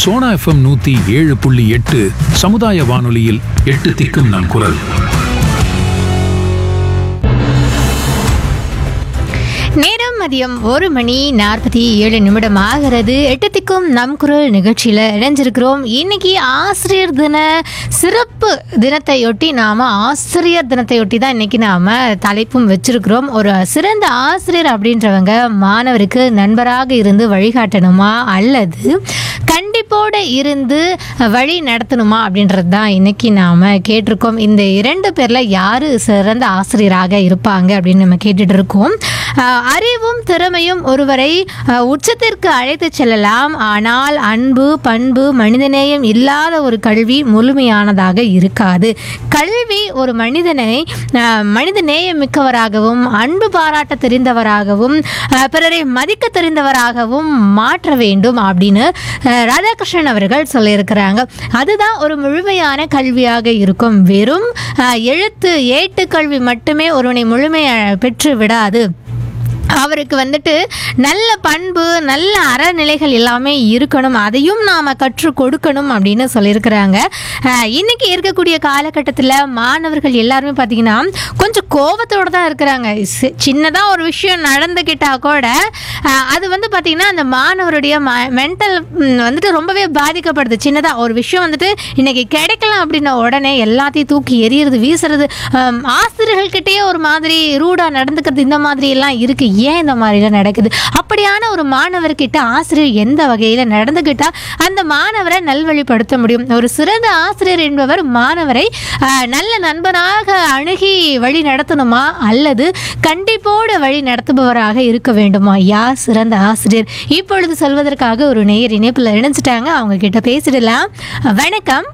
Sona FM நூத்தி ஏழு புள்ளி எட்டு சமுதாய வானொலியில் எட்டு திக்கும் நம் குரல் நேரம் மதியம் ஒரு மணி நாற்பத்தி ஏழு நிமிடம் ஆகிறது எட்டத்துக்கும் நம் குரல் நிகழ்ச்சியில் இணைஞ்சிருக்கிறோம் இன்னைக்கு ஆசிரியர் தின சிறப்பு தினத்தையொட்டி நாம் ஆசிரியர் தினத்தையொட்டி தான் இன்னைக்கு நாம் தலைப்பும் வச்சிருக்கிறோம் ஒரு சிறந்த ஆசிரியர் அப்படின்றவங்க மாணவருக்கு நண்பராக இருந்து வழிகாட்டணுமா அல்லது கண்டிப்போடு இருந்து வழி நடத்தணுமா அப்படின்றது தான் இன்னைக்கு நாம் கேட்டிருக்கோம் இந்த இரண்டு பேரில் யார் சிறந்த ஆசிரியராக இருப்பாங்க அப்படின்னு நம்ம கேட்டுட்டு இருக்கோம் ஆஹ் அறிவும் திறமையும் ஒருவரை ஆஹ் உச்சத்திற்கு அழைத்து செல்லலாம் ஆனால் அன்பு பண்பு மனிதநேயம் இல்லாத ஒரு கல்வி முழுமையானதாக இருக்காது கல்வி ஒரு மனிதனை ஆஹ் மனித நேயம் மிக்கவராகவும் அன்பு பாராட்ட தெரிந்தவராகவும் ஆஹ் பிறரை மதிக்க தெரிந்தவராகவும் மாற்ற வேண்டும் அப்படின்னு ஆஹ் ராதாகிருஷ்ணன் அவர்கள் சொல்லியிருக்கிறாங்க அதுதான் ஒரு முழுமையான கல்வியாக இருக்கும் வெறும் ஆஹ் எழுத்து ஏட்டு கல்வி மட்டுமே ஒருவனை முழுமை பெற்று விடாது அவருக்கு வந்துட்டு நல்ல பண்பு நல்ல அறநிலைகள் எல்லாமே இருக்கணும் அதையும் நாம் கற்றுக் கொடுக்கணும் அப்படின்னு சொல்லியிருக்கிறாங்க அஹ் இன்னைக்கு இருக்கக்கூடிய காலகட்டத்தில் மாணவர்கள் எல்லாருமே பார்த்தீங்கன்னா கொஞ்சம் கோபத்தோடு தான் இருக்கிறாங்க சின்னதாக ஒரு விஷயம் நடந்துக்கிட்டா கூட அஹ் அது வந்து பார்த்திங்கன்னா அந்த மாணவருடைய மென்டல் வந்துட்டு ரொம்பவே பாதிக்கப்படுது சின்னதாக ஒரு விஷயம் வந்துட்டு இன்னைக்கு கிடைக்கலாம் அப்படின்ன உடனே எல்லாத்தையும் தூக்கி எறியறது வீசுறது அஹ் ஆசிரியர்கள்கிட்டயே ஒரு மாதிரி ரூடாக நடந்துக்கிறது இந்த மாதிரி எல்லாம் இருக்குது ஏன் இந்த மாதிரிலாம் நடக்குது அப்படியான ஒரு மாணவர்கிட்ட ஆசிரியர் எந்த வகையில் நடந்துக்கிட்டா அந்த மாணவரை நல்வழிப்படுத்த முடியும் ஒரு சிறந்த ஆசிரியர் என்பவர் மாணவரை ஆஹ், நல்ல நண்பனாக அணுகி வழி நடத்தணுமா அல்லது கண்டிப்போடு வழி நடத்துபவராக இருக்க வேண்டுமா யார் சிறந்த ஆசிரியர் இப்பொழுது சொல்வதற்காக ஒரு நேயர் இணைப்பில் இணைஞ்சிட்டாங்க அவங்க கிட்ட பேசிடலாம் வணக்கம்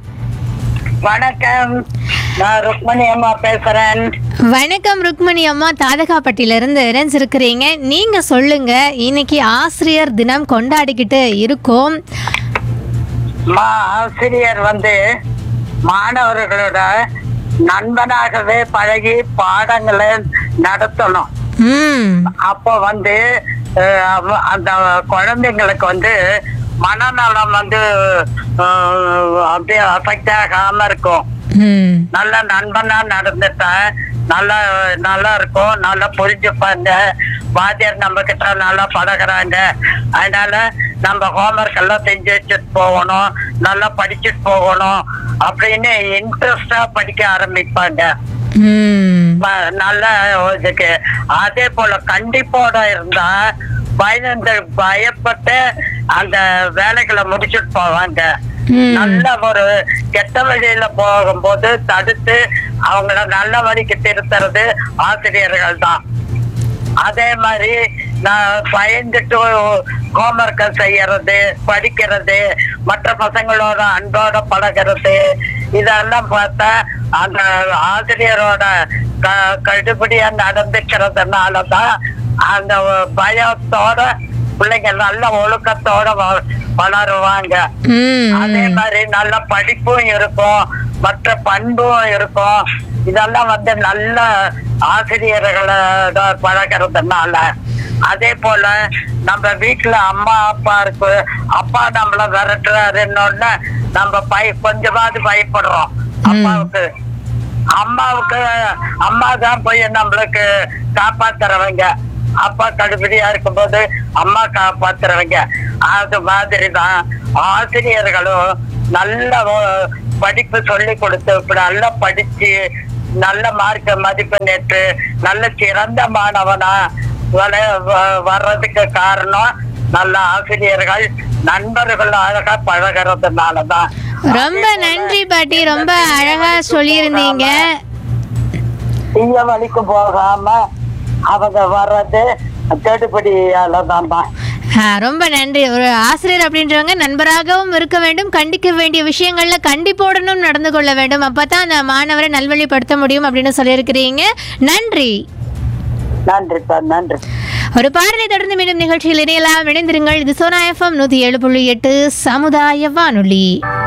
வணக்கம் நான் ருக்மணி அம்மா பேசுறேன் வணக்கம் ருக்மணி அம்மா தாதகாப்பட்டியிலிருந்து இணைஞ்சிருக்கிறீங்க நீங்க சொல்லுங்க இன்னைக்கு ஆசிரியர் தினம் கொண்டாடிக்கிட்டு இருக்கோம் மா ஆசிரியர் வந்து மாணவர்களோட நண்பனாகவே பழகி பாடங்களை நடத்தணும் ம் அப்போ வந்து அஹ், அவ- அந்த குழந்தைங்களுக்கு வந்து மனநலம் வந்து அஹ், அப்படியே அஃபெக்ட் ஆகாம இருக்கும் ம் நல்ல நண்பனா நடந்துட்டா நல்லா நல்லா இருக்கும் நல்லா புரிஞ்சுப்பாங்க வாத்தியார் நம்ம கிட்ட நல்லா பழகுறாங்க அதனால நம்ம ஹோம்ஒர்க் எல்லாம் செஞ்சு வச்சுட்டு போகணும் நல்லா படிச்சுட்டு போகணும் அப்படின்னு இன்ட்ரெஸ்டா படிக்க ஆரம்பிப்பாங்க ம் ம- நல்ல இதுக்கு அதே போல கண்டிப்போட இருந்தா பயந்து பயப்பட்டு அந்த வேலைகளை முடிச்சுட்டு போவாங்க ம். நல்ல ஒரு கெட்ட வழியில போகும்போது தடுத்து அவங்கள நல்ல வழிக்கு திருத்துறது ஆசிரியர்கள் தான் அதே மாதிரி நான் பயந்துட்டு ஹோம்ஒர்க்கை செய்யறது படிக்கிறது மற்ற பசங்களோட அன்போட பழகிறது இதெல்லாம் பார்த்தா அந்த ஆசிரியரோட க- கடுபடியா நடந்துக்கிறதுனாலதான் அந்த பயத்தோட பிள்ளைங்க நல்ல ஒழுக்கத்தோட வ- வளருவாங்க அதே ம் மாதிரி நல்ல படிப்பும் இருக்கும் மற்ற பண்பும் இருக்கும் இதெல்லாம் வந்து நல்ல ஆசிரியர்களோட பழகிறதுனால அதே போல நம்ம வீட்டுல அம்மா அப்பா இருக்கு அப்பா நம்மள விரட்டுறாருன்னு நம்ம பய கொஞ்சமாவது பயப்படுறோம் அப்பாவுக்கு அம்மாவுக்கு அம்மா தான் போய் நம்மளுக்கு காப்பாத்துறவங்க அப்பா கடுபடியா இருக்கும்போது அம்மா காப்பாத்துறவங்க அது மாதிரி தான் ஆசிரியர்களும் நல்ல ஒ- படிப்பு சொல்லி கொடுத்து இப்படி நல்லா படிச்சு நல்ல மார்க் மதிப்பெண் பெற்று நல்ல சிறந்த மாணவனா வள- வ- வர்றதுக்கு காரணம் நல்ல ஆசிரியர்கள் நண்பர்கள் அழகா பழகிறதுனாலதான் ரொம்ப நன்றி பாட்டி ரொம்ப அழகா சொல்லியிருந்தீங்க தீய வழிக்கு போகாம அவங்க வர்றது தேடுபடியால தான் ஆ, ரொம்ப நன்றி ஒரு ஆசிரியர் அப்படின்றவங்க நண்பராகவும் இருக்க வேண்டும் கண்டிக்க வேண்டிய விஷயங்கள்ல கண்டிப்போடனும் நடந்து கொள்ள வேண்டும் அப்பதான் அந்த மாணவரை நல்வழிப்படுத்த முடியும் அப்படின்னு சொல்லியிருக்கிறீங்க நன்றி நன்றிப்பா நன்றி ஒரு பாடலை தொடர்ந்து மீண்டும் நிகழ்ச்சியில் இணையலாம் இணைந்திருங்கள் இது சோனா எஃப்எம் நூற்றி ஏழு புள்ளி எட்டு சமுதாய வானொலி